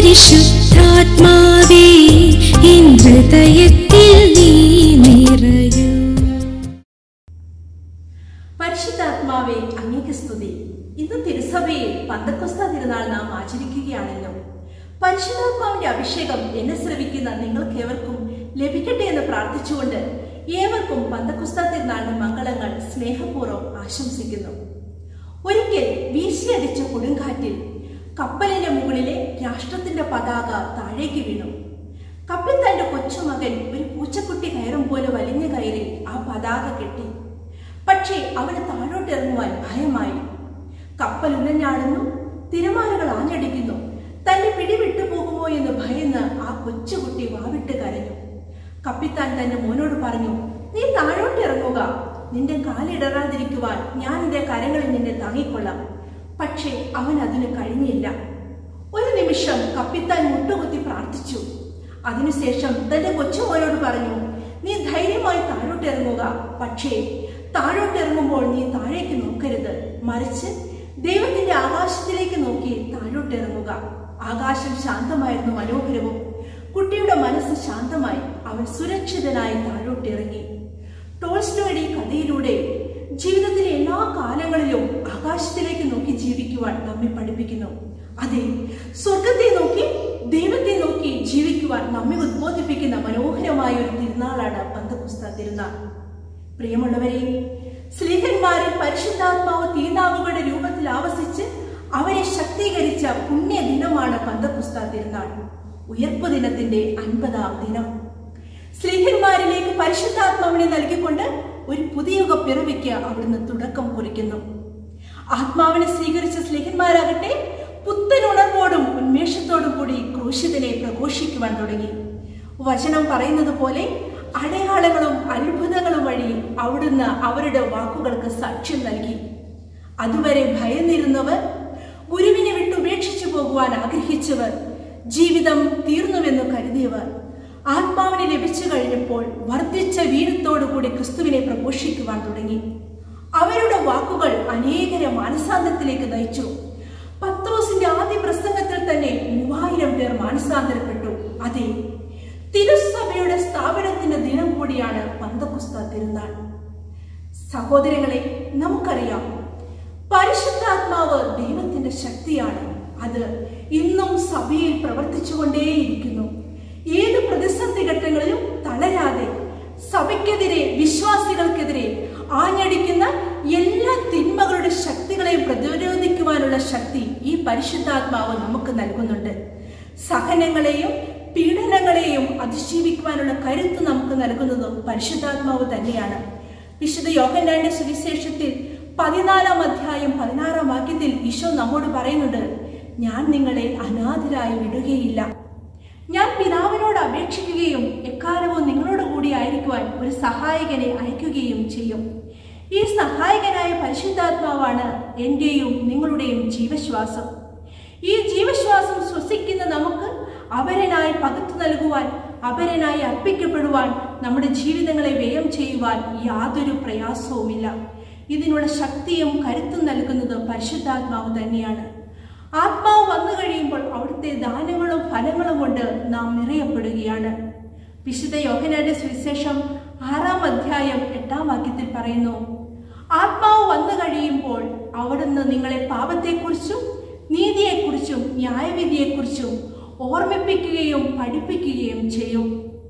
പരിശുദ്ധാത്മാവേ എൻ ഹൃദയത്തിൽ നീ നിറയൂ പരിശുദ്ധാത്മാവെ അങ്ങേക്ക് സ്തുതി ഇന്ന് തിരുസഭയിൽ പന്തക്കൊസ്ത തിരുനാൾ നാം ആചരിക്കുകയാണല്ലോ പരിശുദ്ധാത്മാവിന്റെ അഭിഷേകം എന്നെ ശ്രവിക്കുന്ന നിങ്ങൾക്കേവർക്കും ലഭിക്കട്ടെ എന്ന് പ്രാർത്ഥിച്ചുകൊണ്ട് ഏവർക്കും പന്തക്കുസ്ത തിരുനാളിന്റെ മംഗളങ്ങൾ സ്നേഹപൂർവ്വം ആശംസിക്കുന്നു ഒരിക്കൽ വീശിയടിച്ച കൊടുങ്കാറ്റിൽ കപ്പലിന്റെ മുകളിലെ രാഷ്ട്രത്തിന്റെ പതാക താഴേക്ക് വീണു കപ്പിത്താന്റെ കൊച്ചുമകൻ ഒരു പൂച്ചക്കുട്ടി കയറും പോലെ വലിഞ്ഞു കയറി ആ പതാക കെട്ടി പക്ഷേ അവന് താഴോട്ട് ഇറങ്ങുവാൻ ഭയമായി കപ്പൽ ഉലഞ്ഞാടുന്നു തിരമാലകൾ ആഞ്ഞടിക്കുന്നു തന്നെ പിടിവിട്ടു പോകുമോ എന്ന് ഭയന്ന് ആ കൊച്ചുകുട്ടി വാവിട്ട് കരഞ്ഞു കപ്പിത്താൻ തന്റെ മോനോട് പറഞ്ഞു നീ താഴോട്ട് ഇറങ്ങുക നിന്റെ കാലിടറാതിരിക്കുവാൻ ഞാൻ എന്റെ കരങ്ങളിൽ നിന്നെ താങ്ങിക്കൊള്ളാം പക്ഷേ അവൻ അതിന് കഴിഞ്ഞില്ല ഒരു നിമിഷം കപ്പിത്താൻ മുട്ടുകുത്തി പ്രാർത്ഥിച്ചു അതിനുശേഷം തന്റെ കൊച്ചുമോനോട് പറഞ്ഞു നീ ധൈര്യമായി താഴോട്ട് ഇറങ്ങുക പക്ഷേ താഴോട്ട് ഇറങ്ങുമ്പോൾ നീ താഴേക്ക് നോക്കരുത് മറിച്ച് ദൈവത്തിന്റെ ആകാശത്തിലേക്ക് നോക്കി താഴോട്ട് ഇറങ്ങുക ആകാശം ശാന്തമായിരുന്നു മനോഹരവും കുട്ടിയുടെ മനസ്സ് ശാന്തമായി അവൻ സുരക്ഷിതനായി താഴോട്ട് ഇറങ്ങി ടോൾസ്റ്റോയുടെ ഈ കഥയിലൂടെ ജീവിതത്തിലെ എല്ലാ കാലങ്ങളിലും ആകാശത്തിലേക്ക് നോക്കി ജീവിക്കുവാൻ നമ്മെ പഠിപ്പിക്കുന്നു അതെ സ്വർഗത്തെ നോക്കി ദൈവത്തെ നോക്കി ജീവിക്കുവാൻ നമ്മെ ഉദ്ബോധിപ്പിക്കുന്ന മനോഹരമായ ഒരു തിരുനാളാണ് പന്തപുസ്ത തിരുനാൾ പ്രിയമുള്ളവരെ സ്ലീഹന്മാരിൽ പരിശുദ്ധാത്മാവ് തീനാവുകളുടെ രൂപത്തിൽ ആവസിച്ച് അവരെ ശക്തീകരിച്ച പുണ്യ ദിനമാണ് പന്തപുസ്ത തിരുനാൾ ഉയർപ്പ് ദിനത്തിന്റെ അൻപതാം ദിനം സ്ലീഹന്മാരിലേക്ക് പരിശുദ്ധാത്മാവിനെ നൽകിക്കൊണ്ട് ഒരു പുതിയ യുഗ പിറവിക്ക് അവിടുന്ന് തുടക്കം കുറിക്കുന്നു ആത്മാവിനെ സ്വീകരിച്ച സ്ലീഹന്മാരാകട്ടെ പുത്തൻ ഉണർവോടും ഉന്മേഷത്തോടും കൂടി ക്രൂശിതനെ പ്രഘോഷിക്കുവാൻ തുടങ്ങി വചനം പറയുന്നത് പോലെ അടയാളങ്ങളും അത്ഭുതങ്ങളും വഴി അവിടുന്ന് അവരുടെ വാക്കുകൾക്ക് സാക്ഷ്യം നൽകി അതുവരെ ഭയന്നിരുന്നവർ ഗുരുവിനെ വിട്ട് ഉപേക്ഷിച്ചു പോകുവാൻ ആഗ്രഹിച്ചവർ ജീവിതം തീർന്നുവെന്ന് കരുതിയവർ ആത്മാവിനെ ലഭിച്ചു കഴിഞ്ഞപ്പോൾ വർദ്ധിച്ച വീരത്തോടുകൂടി ക്രിസ്തുവിനെ പ്രഘോഷിക്കുവാൻ തുടങ്ങി അവരുടെ വാക്കുകൾ അനേകരെ മാനസാന്തരത്തിലേക്ക് നയിച്ചു പത്രോസിന്റെ ആദ്യ പ്രസംഗത്തിൽ തന്നെ മൂവായിരം പേർ മാനസാന്തരപ്പെട്ടു അതെ തിരുസഭയുടെ സ്ഥാപനത്തിന്റെ ദിനം കൂടിയാണ് പന്തക്കുസ്ത തിരുനാൾ സഹോദരങ്ങളെ നമുക്കറിയാം പരിശുദ്ധാത്മാവ് ദൈവത്തിന്റെ ശക്തിയാണ് അത് ഇന്നും സഭയിൽ പ്രവർത്തിച്ചുകൊണ്ടേയിരിക്കുന്നു ഏത് പ്രതിസന്ധി ഘട്ടങ്ങളിലും തളരാതെ സഭയ്ക്കെതിരെ വിശ്വാസികൾക്കെതിരെ ആഞ്ഞടിക്കുന്ന എല്ലാ തിന്മകളുടെ ശക്തികളെയും പ്രതിരോധിക്കുവാനുള്ള ശക്തി ഈ പരിശുദ്ധാത്മാവ് നമുക്ക് നൽകുന്നുണ്ട് സഹനങ്ങളെയും പീഡനങ്ങളെയും അതിജീവിക്കുവാനുള്ള കരുത്ത് നമുക്ക് നൽകുന്നതും പരിശുദ്ധാത്മാവ് തന്നെയാണ് വിശുദ്ധ യോഹന്നാന്റെ സുവിശേഷത്തിൽ പതിനാലാം അധ്യായം പതിനാറാം വാക്യത്തിൽ ഈശോ നമ്മോട് പറയുന്നുണ്ട് ഞാൻ നിങ്ങളെ അനാഥരായി വിടുകയില്ല ഞാൻ പിതാവിനോട് അപേക്ഷിക്കുകയും എക്കാലവും നിങ്ങളോട് കൂടി ആയിരിക്കുവാൻ ഒരു സഹായകനെ അയക്കുകയും ചെയ്യും ഈ സഹായകനായ പരിശുദ്ധാത്മാവാണ് എന്റെയും നിങ്ങളുടെയും ജീവശ്വാസം ഈ ജീവശ്വാസം ശ്വസിക്കുന്ന നമുക്ക് അപരനായി പകർത്തു നൽകുവാൻ അപരനായി അർപ്പിക്കപ്പെടുവാൻ നമ്മുടെ ജീവിതങ്ങളെ വ്യയം ചെയ്യുവാൻ യാതൊരു പ്രയാസവുമില്ല ഇതിനുള്ള ശക്തിയും കരുത്തും നൽകുന്നത് പരിശുദ്ധാത്മാവ് തന്നെയാണ് ആത്മാവ് വന്നു കഴിയുമ്പോൾ അവിടുത്തെ ദാനങ്ങളും ഫലങ്ങളും കൊണ്ട് നാം നിറയപ്പെടുകയാണ് വിശുദ്ധ യോഹനാന്റെ സുവിശേഷം ആറാം അധ്യായം എട്ടാം വാക്യത്തിൽ പറയുന്നു ആത്മാവ് വന്നു കഴിയുമ്പോൾ അവിടുന്ന് നിങ്ങളെ പാപത്തെക്കുറിച്ചും നീതിയെക്കുറിച്ചും ന്യായവിധിയെക്കുറിച്ചും ഓർമ്മിപ്പിക്കുകയും പഠിപ്പിക്കുകയും ചെയ്യും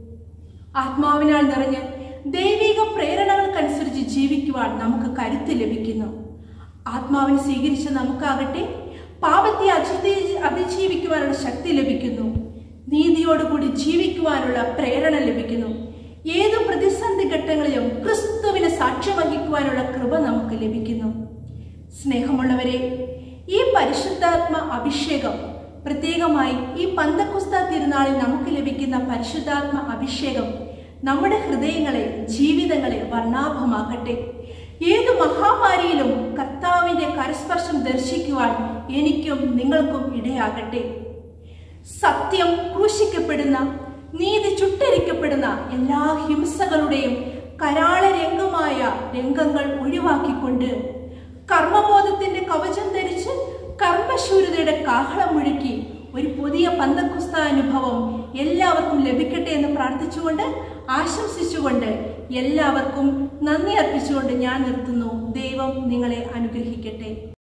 ആത്മാവിനാൽ നിറഞ്ഞ് ദൈവിക പ്രേരണകൾക്കനുസരിച്ച് ജീവിക്കുവാൻ നമുക്ക് കരുത്ത് ലഭിക്കുന്നു ആത്മാവിനെ സ്വീകരിച്ച നമുക്കാകട്ടെ പാപത്തെ അതി അതിജീവിക്കുവാനുള്ള ശക്തി ലഭിക്കുന്നു നീതിയോടുകൂടി ജീവിക്കുവാനുള്ള പ്രേരണ ലഭിക്കുന്നു ഏത് പ്രതിസന്ധി ഘട്ടങ്ങളിലും ക്രിസ്തുവിന് സാക്ഷ്യം വഹിക്കുവാനുള്ള കൃപ നമുക്ക് ലഭിക്കുന്നു സ്നേഹമുള്ളവരെ ഈ പരിശുദ്ധാത്മ അഭിഷേകം പ്രത്യേകമായി ഈ പന്തക്കുസ്ത തിരുനാളിൽ നമുക്ക് ലഭിക്കുന്ന പരിശുദ്ധാത്മ അഭിഷേകം നമ്മുടെ ഹൃദയങ്ങളെ ജീവിതങ്ങളെ വർണ്ണാഭമാക്കട്ടെ ഏത് മഹാമാരിയിലും കർത്താവിന്റെ കരസ്പർശം ദർശിക്കുവാൻ എനിക്കും നിങ്ങൾക്കും ഇടയാകട്ടെ സത്യം ക്രൂശിക്കപ്പെടുന്ന നീതി ചുട്ടരിക്കപ്പെടുന്ന എല്ലാ ഹിംസകളുടെയും കരാള രംഗമായ രംഗങ്ങൾ ഒഴിവാക്കിക്കൊണ്ട് കർമ്മബോധത്തിന്റെ കവചം ധരിച്ച് കർമ്മശൂരതയുടെ കാഹളം മുഴുക്കി ഒരു പുതിയ പന്തക്കുസ്ത അനുഭവം എല്ലാവർക്കും ലഭിക്കട്ടെ എന്ന് പ്രാർത്ഥിച്ചുകൊണ്ട് ആശംസിച്ചുകൊണ്ട് എല്ലാവർക്കും നന്ദി അർപ്പിച്ചുകൊണ്ട് ഞാൻ നിർത്തുന്നു ദൈവം നിങ്ങളെ അനുഗ്രഹിക്കട്ടെ